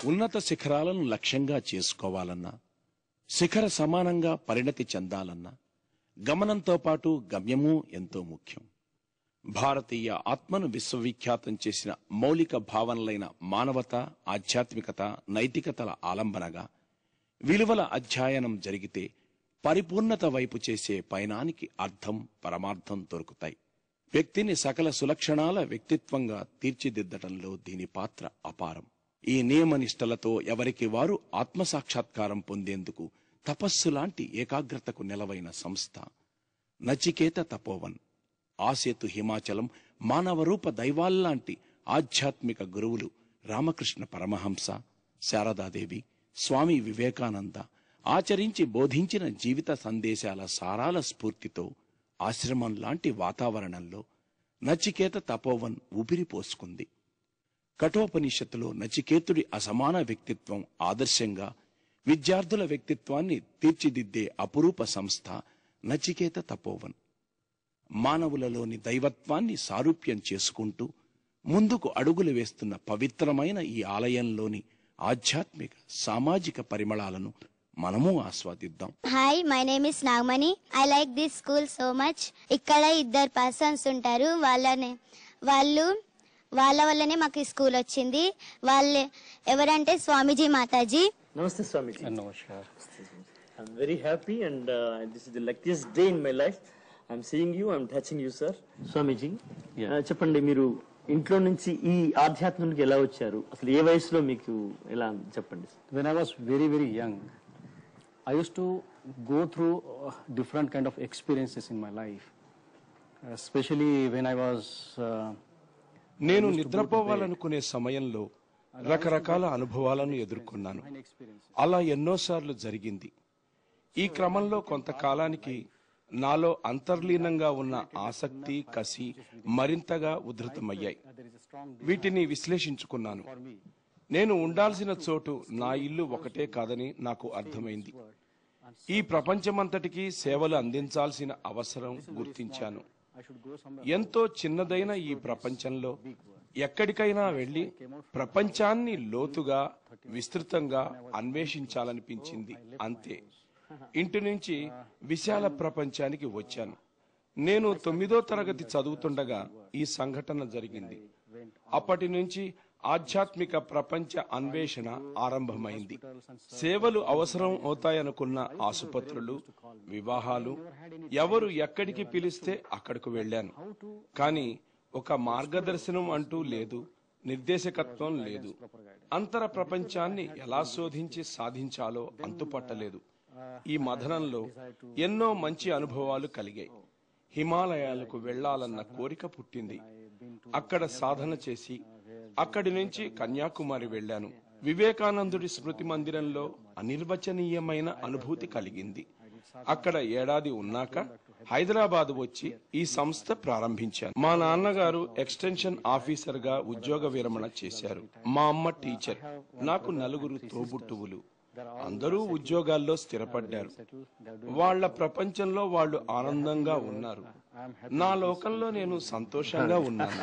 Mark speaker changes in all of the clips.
Speaker 1: ఉన్నత శిఖరాలను లక్ష్యంగా చేసుకోవాలన్నా శిఖర సమానంగా పరిణతి చెందాలన్నా గమనంతో పాటు గమ్యము ఎంతో ముఖ్యం భారతీయ ఆత్మను విశ్వవిఖ్యాతం చేసిన మౌలిక భావనలైన మానవత ఆధ్యాత్మికత నైతికతల ఆలంబనగా విలువల అధ్యయనం జరిగితే పరిపూర్ణత వైపు చేసే పయనానికి అర్థం పరమార్థం దొరుకుతాయి వ్యక్తిని సకల సులక్షణాల వ్యక్తిత్వంగా తీర్చిదిద్దటంలో దీని పాత్ర అపారం ఈ నియమనిష్టలతో ఎవరికి వారు ఆత్మసాక్షాత్కారం పొందేందుకు తపస్సు లాంటి ఏకాగ్రతకు నెలవైన సంస్థ నచికేత తపోవన్ ఆసేతు హిమాచలం మానవరూప దైవాల్లాంటి ఆధ్యాత్మిక గురువులు రామకృష్ణ పరమహంస శారదాదేవి స్వామి వివేకానంద ఆచరించి బోధించిన జీవిత సందేశాల సారాల స్ఫూర్తితో ఆశ్రమం లాంటి వాతావరణంలో నచికేత తపోవన్ ఊపిరిపోసుకుంది కఠోపనిషత్తులో నచికేతుడి అసమాన వ్యక్తిత్వం ఆదర్శంగా విద్యార్థుల వ్యక్తిత్వాన్ని తీర్చిదిద్దే అపురూప సంస్థ నచికేత తపోవన్ మానవులలోని దైవత్వాన్ని సారూప్యం చేసుకుంటూ ముందుకు అడుగులు వేస్తున్న పవిత్రమైన ఈ ఆలయంలోని ఆధ్యాత్మిక సామాజిక పరిమళాలను మనము ఆస్వాదిద్దాం
Speaker 2: hi my name is Nagamani I like this school so much ఇక్కడ ఇద్దరు పర్సన్స్ ఉంటారు వాళ్ళని వాళ్ళు వాళ్ళ వల్లనే మాకు ఈ స్కూల్ వచ్చింది వాళ్ళు ఎవరంటే స్వామీజీ Mataji
Speaker 3: Namaste Swamiji.
Speaker 4: Namaskar.
Speaker 3: I'm very happy and uh, this is the luckiest day in my life. I'm seeing you, I'm touching you, sir. Swamiji
Speaker 4: Yeah.
Speaker 3: uh, చెప్పండి మీరు ఇంట్లో నుంచి ఈ ఆధ్యాత్మికి ఎలా వచ్చారు అసలు ఏ వయసులో మీకు ఎలా చెప్పండి
Speaker 4: When I was very, very young, I used to go through uh, different kind of experiences in my life. Especially when I was uh,
Speaker 1: నేను నిద్రపోవాలనుకునే సమయంలో రకరకాల అనుభవాలను ఎదుర్కొన్నాను అలా ఎన్నోసార్లు జరిగింది ఈ క్రమంలో కొంతకాలానికి నాలో అంతర్లీనంగా ఉన్న ఆసక్తి కసి మరింతగా ఉధృతమయ్యాయి వీటిని విశ్లేషించుకున్నాను నేను ఉండాల్సిన చోటు నా ఇల్లు ఒకటే కాదని నాకు అర్థమైంది ఈ ప్రపంచమంతటికీ సేవలు అందించాల్సిన అవసరం గుర్తించాను ఎంతో చిన్నదైన ఈ ప్రపంచంలో ఎక్కడికైనా వెళ్లి ప్రపంచాన్ని లోతుగా విస్తృతంగా అన్వేషించాలనిపించింది అంతే ఇంటి నుంచి విశాల ప్రపంచానికి వచ్చాను నేను తొమ్మిదో తరగతి చదువుతుండగా ఈ సంఘటన జరిగింది అప్పటి నుంచి ఆధ్యాత్మిక ప్రపంచ అన్వేషణ ఆరంభమైంది సేవలు అవసరం అవుతాయనుకున్న ఆసుపత్రులు వివాహాలు ఎవరు ఎక్కడికి పిలిస్తే అక్కడకు వెళ్ళాను కానీ ఒక మార్గదర్శనం అంటూ లేదు నిర్దేశకత్వం లేదు అంతర ప్రపంచాన్ని ఎలా శోధించి సాధించాలో అంతుపట్టలేదు ఈ మథనంలో ఎన్నో మంచి అనుభవాలు కలిగాయి హిమాలయాలకు వెళ్లాలన్న కోరిక పుట్టింది అక్కడ సాధన చేసి అక్కడి నుంచి కన్యాకుమారి వెళ్ళాను వివేకానందుడి స్మృతి మందిరంలో అనిర్వచనీయమైన అనుభూతి కలిగింది అక్కడ ఏడాది ఉన్నాక హైదరాబాద్ వచ్చి ఈ సంస్థ ప్రారంభించాను మా నాన్నగారు ఎక్స్టెన్షన్ ఆఫీసర్ గా ఉద్యోగ విరమణ చేశారు మా అమ్మ టీచర్ నాకు నలుగురు తోబుట్టువులు అందరూ ఉద్యోగాల్లో స్థిరపడ్డారు వాళ్ళ ప్రపంచంలో వాళ్ళు ఆనందంగా ఉన్నారు నా లోకంలో నేను సంతోషంగా ఉన్నాను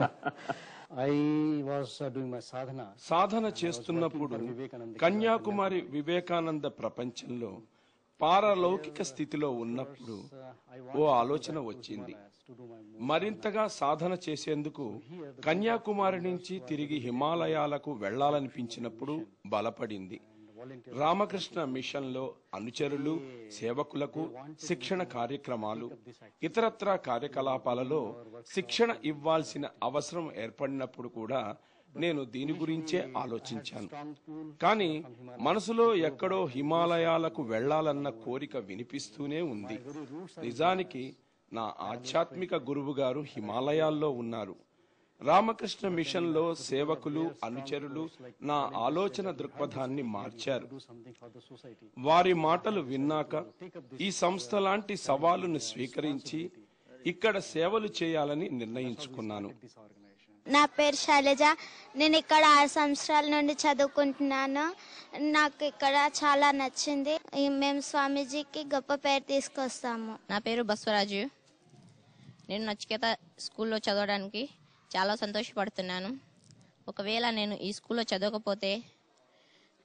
Speaker 4: I was uh, doing my sadhana.
Speaker 1: సాధన చేస్తున్నప్పుడు కన్యాకుమారి వివేకానంద ప్రపంచంలో పారలౌకిక స్థితిలో ఉన్నప్పుడు ఓ ఆలోచన వచ్చింది మరింతగా సాధన చేసేందుకు కన్యాకుమారి నుంచి తిరిగి హిమాలయాలకు వెళ్లాలనిపించినప్పుడు బలపడింది రామకృష్ణ మిషన్లో అనుచరులు సేవకులకు శిక్షణ కార్యక్రమాలు ఇతరత్రా కార్యకలాపాలలో శిక్షణ ఇవ్వాల్సిన అవసరం ఏర్పడినప్పుడు కూడా నేను దీని గురించే ఆలోచించాను కానీ మనసులో ఎక్కడో హిమాలయాలకు వెళ్లాలన్న కోరిక వినిపిస్తూనే ఉంది నిజానికి నా ఆధ్యాత్మిక గురువు గారు హిమాలయాల్లో ఉన్నారు రామకృష్ణ మిషన్లో సేవకులు అనుచరులు నా ఆలోచన దృక్పథాన్ని మార్చారు వారి మాటలు విన్నాక ఈ సంస్థ లాంటి సవాలును స్వీకరించి ఇక్కడ సేవలు చేయాలని నిర్ణయించుకున్నాను
Speaker 2: నా పేరు శైలజ నేను ఇక్కడ ఆరు సంవత్సరాల నుండి చదువుకుంటున్నాను నాకు ఇక్కడ చాలా నచ్చింది ఈ మేము స్వామీజీకి గొప్ప పేరు తీసుకొస్తాము
Speaker 5: నా పేరు బస్వరాజు నేను నచికేత స్కూల్లో చదవడానికి చాలా సంతోషపడుతున్నాను ఒకవేళ నేను ఈ స్కూల్లో చదవకపోతే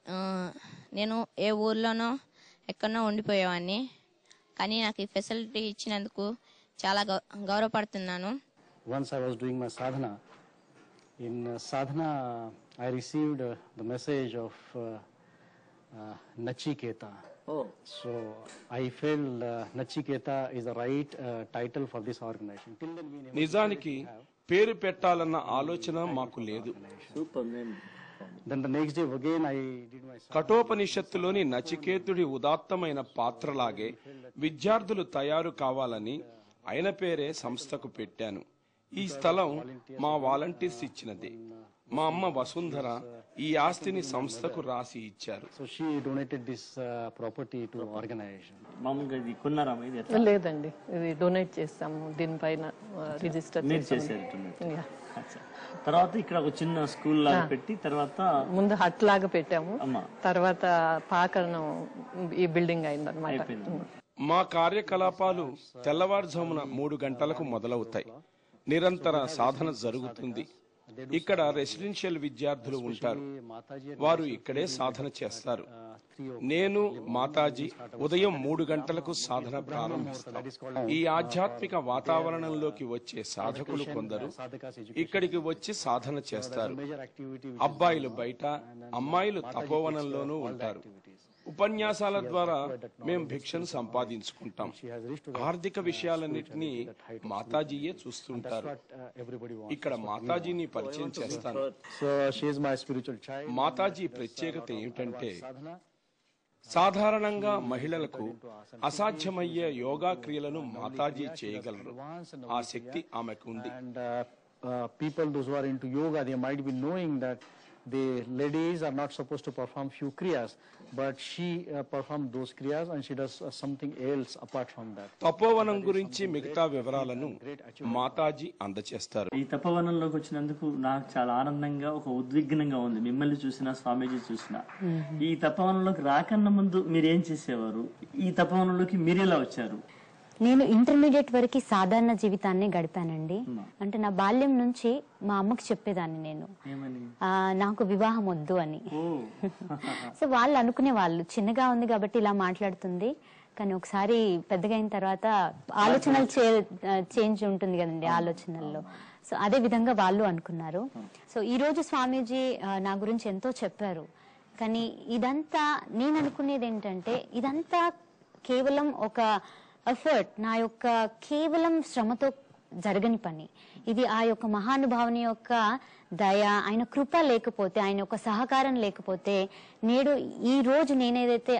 Speaker 5: ఆ, నేను ఏ ఊర్లోనో ఎక్కడనో ఉండిపోయేవాడిని కానీ నాకు ఈ ఫెసిలిటీ ఇచ్చినందుకు చాలా గౌ గౌరవపడుతున్నాను
Speaker 4: Once I was doing my sadhana. In uh, sadhana, I received uh, the message of uh, uh, Nachiketa.
Speaker 3: Oh,
Speaker 4: So I felt uh, Nachiketa is the right uh, title for this organization. Till then, we never
Speaker 1: నిజానికి పేరు పెట్టాలన్న ఆలోచన మాకు లేదు
Speaker 3: super name.
Speaker 4: Then the next day again I did my sadhana.
Speaker 1: కఠోపనిషత్తులోని నచికేతుడి ఉదాత్తమైన పాత్రలాగే విద్యార్థులు తయారు కావాలని ఆయన పేరే సంస్థకు పెట్టాను ఈ స్థలం మా వాలంటీర్స్ ఇచ్చినదే మా అమ్మ వసుంధర ఈ ఆస్తిని సంస్థకు రాసి ఇచ్చారు
Speaker 4: So she donated this uh, property to organization.
Speaker 3: మామూలుగా ఇది కొన్నారా ఇది ఎట్లా
Speaker 6: లేదండి ఇది డొనేట్ చేస్తాము దీనిపైన రిజిస్టర్
Speaker 3: మీరు చేశారు donate. అచ్చా. తర్వాత ఇక్కడ ఒక చిన్న స్కూల్ లాగా పెట్టి తర్వాత
Speaker 6: ముందు హట్ లాగా పెట్టాము
Speaker 3: అమ్మా.
Speaker 6: తర్వాత పాకరణం ఈ బిల్డింగ్ అయిందన్నమాట
Speaker 3: అయిపోయింది
Speaker 1: మా కార్యకలాపాలు తెల్లవారుజామున మూడు గంటలకు మొదలవుతాయి నిరంతర సాధన జరుగుతుంది ఇక్కడ రెసిడెన్షియల్ విద్యార్థులు ఉంటారు వారు ఇక్కడే సాధన చేస్తారు నేను మాతాజీ ఉదయం మూడు గంటలకు సాధన ప్రారంభిస్తాం ఈ ఆధ్యాత్మిక వాతావరణంలోకి వచ్చే సాధకులు కొందరు ఇక్కడికి వచ్చి సాధన చేస్తారు
Speaker 4: Major activity
Speaker 1: అబ్బాయిలు బయట అమ్మాయిలు తపోవనంలోనూ ఉంటారు ఉపన్యాసాల ద్వారా మేము భిక్షను సంపాదించుకుంటాం ఆర్థిక విషయాలన్నింటినీ మాతాజీయే చూస్తుంటారు
Speaker 4: uh, everybody wants.
Speaker 1: ఇక్కడ మాతాజీని పరిచయం చేస్తాను
Speaker 4: So she is my spiritual child.
Speaker 1: Mataji ప్రత్యేకత ఏమిటంటే సాధారణంగా మహిళలకు అసాధ్యమయ్యే యోగా క్రియలను మాతాజీ చేయగలరు ఆ శక్తి ఆమెకు ఉంది
Speaker 4: And uh, uh, people, those who are into yoga, they might be knowing that the ladies are not supposed to perform few kriyas, but she uh, performs those kriyas and she does uh, something else apart from that.
Speaker 1: తపోవనం గురించి మిగతా వివరాలను మాతాజీ అందచేస్తారు
Speaker 3: ఈ తపవనంలోకి వచ్చినందుకు నాకు చాలా ఆనందంగా ఒక ఉద్విగ్నంగా ఉంది మిమ్మల్ని చూసినా స్వామీజీ చూసినా ఈ తపవనంలోకి రాకన్నా ముందు మీరు ఏం చేసేవారు ఈ తపవనంలోకి మీరు ఎలా వచ్చారు
Speaker 7: నేను ఇంటర్మీడియట్ వరకు సాధారణ జీవితాన్ని గడిపానండి అంటే నా బాల్యం నుంచి మా అమ్మకి చెప్పేదాన్ని నేను
Speaker 3: ఏమని
Speaker 7: ఆ, నాకు వివాహం వద్దు అని
Speaker 3: ఓ
Speaker 7: సో వాళ్ళు అనుకునే వాళ్ళు చిన్నగా ఉంది కాబట్టి ఇలా మాట్లాడుతుంది కానీ ఒకసారి పెద్దగా అయిన తర్వాత ఆలోచనలు చేంజ్ ఉంటుంది కదండి ఆలోచనల్లో సో అదే విధంగా వాళ్ళు అనుకున్నారు సో ఈ రోజు స్వామీజీ ఆ, నా గురించి ఎంతో చెప్పారు కానీ ఇదంతా నేను అనుకునేది ఏంటంటే ఇదంతా కేవలం ఒక ఎఫర్ట్ నా యొక్క కేవలం శ్రమతో జరగని పని ఇది ఆ యొక్క మహానుభావుని యొక్క దయ ఆయన కృప లేకపోతే ఆయన యొక్క సహకారం లేకపోతే నేడు ఈ రోజు నేనేదైతే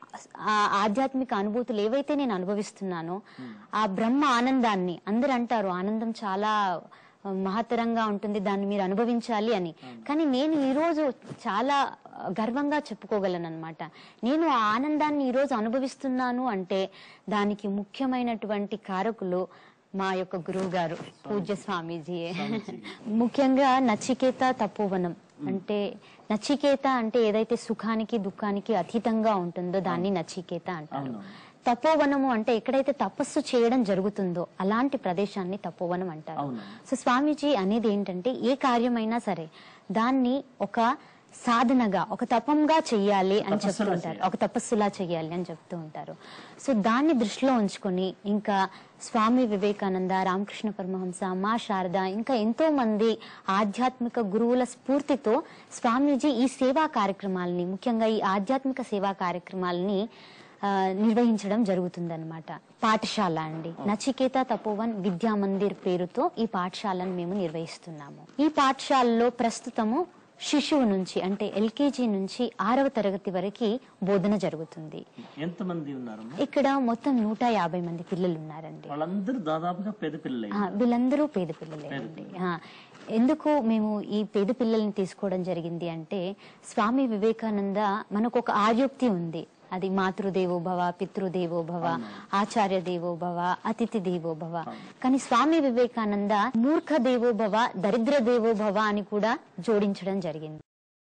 Speaker 7: ఆ ఆధ్యాత్మిక అనుభూతులు ఏవైతే నేను అనుభవిస్తున్నానో ఆ బ్రహ్మ ఆనందాన్ని అందరు అంటారు ఆనందం చాలా మహత్తరంగా ఉంటుంది దాన్ని మీరు అనుభవించాలి అని కానీ నేను ఈ రోజు చాలా గర్వంగా చెప్పుకోగలను అనమాట నేను ఆ ఆనందాన్ని ఈ రోజు అనుభవిస్తున్నాను అంటే దానికి ముఖ్యమైనటువంటి కారకులు మా యొక్క గురువు గారు పూజ్య స్వామీజీయే ముఖ్యంగా నచికేత తపోవనం అంటే నచికేత అంటే ఏదైతే సుఖానికి దుఃఖానికి అతీతంగా ఉంటుందో దాన్ని నచికేత అంటారు తపోవనము అంటే ఎక్కడైతే తపస్సు చేయడం జరుగుతుందో అలాంటి ప్రదేశాన్ని తపోవనం అంటారు సో స్వామీజీ అనేది ఏంటంటే ఏ కార్యమైనా సరే దాన్ని ఒక సాధనగా ఒక తపంగా చెయ్యాలి అని చెప్తూ ఉంటారు ఒక తపస్సులా చెయ్యాలి అని చెప్తూ ఉంటారు సో దాన్ని దృష్టిలో ఉంచుకొని ఇంకా స్వామి వివేకానంద రామకృష్ణ పరమహంస మా శారద ఇంకా ఎంతో మంది ఆధ్యాత్మిక గురువుల స్ఫూర్తితో స్వామీజీ ఈ సేవా కార్యక్రమాలని ముఖ్యంగా ఈ ఆధ్యాత్మిక సేవా కార్యక్రమాలని ఆ, నిర్వహించడం జరుగుతుందన్నమాట పాఠశాల అండి నచికేత తపోవన్ విద్యా మందిర్ పేరుతో ఈ పాఠశాలను మేము నిర్వహిస్తున్నాము ఈ పాఠశాలలో ప్రస్తుతము శిశువు నుంచి అంటే ఎల్కేజీ నుంచి ఆరవ తరగతి వరకు బోధన జరుగుతుంది
Speaker 3: ఎంతమంది ఉన్నారు
Speaker 7: ఇక్కడ మొత్తం నూట యాభై మంది పిల్లలు ఉన్నారండి
Speaker 3: వాళ్ళందరూ దాదాపుగా పేద పిల్లలే
Speaker 7: ఆ, వీళ్ళందరూ పేద పిల్లలేనండి ఆ, ఎందుకు మేము ఈ పేద పిల్లల్ని తీసుకోవడం జరిగింది అంటే స్వామి వివేకానంద మనకు ఒక ఆర్యోక్తి ఉంది అది మాతృదేవో భవ పితృదేవో భవ ఆచార్య దేవో భవ అతిథి దేవో భవ కానీ స్వామి వివేకానంద మూర్ఖ దేవో భవ దరిద్ర దేవో భవ అని కూడా జోడించడం జరిగింది